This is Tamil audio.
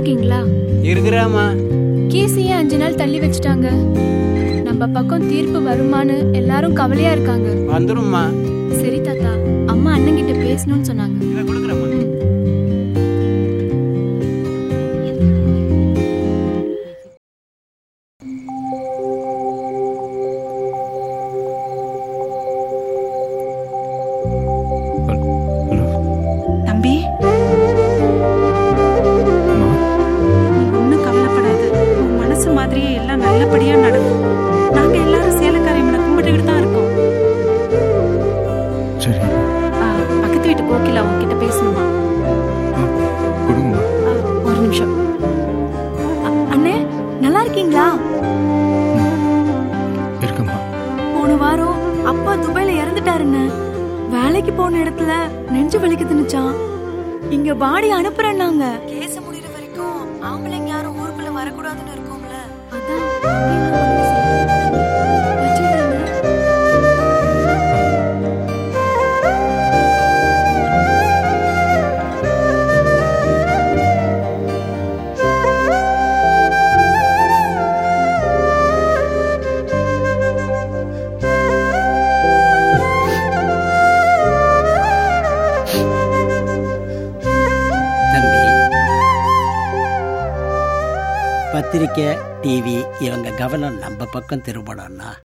இருக்கீங்களா இருக்கிறாம்மா கேஸையே அஞ்சு நாள் தள்ளி வச்சுட்டாங்க நம்ம பக்கம் தீர்ப்பு வருமான்னு எல்லாரும் கவலையா இருக்காங்க வந்துடும்மா சரி தாத்தா அம்மா அண்ணன் கிட்ட பேசணும்னு சொன்னாங்க இதை கொடுக்குறேம்மா ஹலோ தம்பி அம்மா நீ ஒன்றும் கவலைப்படாத உன் மனசு மாதிரியே எல்லாம் நல்லபடியா நடக்கும் நாங்க எல்லாரும் சேலக்காரியம்மனை கும்பிட்டுக்கிட்டு தான் இருக்கோம் சரி ஆ, பக்கத்து வீட்டு கோகிலா உன்கிட்ட பேசணுமா கொடுங்கம்மா ஆ, ஒரு நிமிஷம் அ- அண்ணே நல்லா இருக்கீங்களா இருக்கம்மா போன வாரம் அப்பா துபாயில இறந்துட்டாருங்க வேலைக்கு போன இடத்துல நெஞ்சு வலிக்குதுன்னுச்சான் இங்க பாடி அனுப்புறேன்னாங்க கேஸ் முடியற வரைக்கும் ஆம்பளைங்க யாரும் ஊருக்குள்ள வரக்கூடாதுன்னு இருக்கும்ல அதான் வச்சுக்கிறேங்க. தம்பி பத்திரிக்கை டிவி இவங்க கவனம் நம்ம பக்கம் திரும்பணும்னா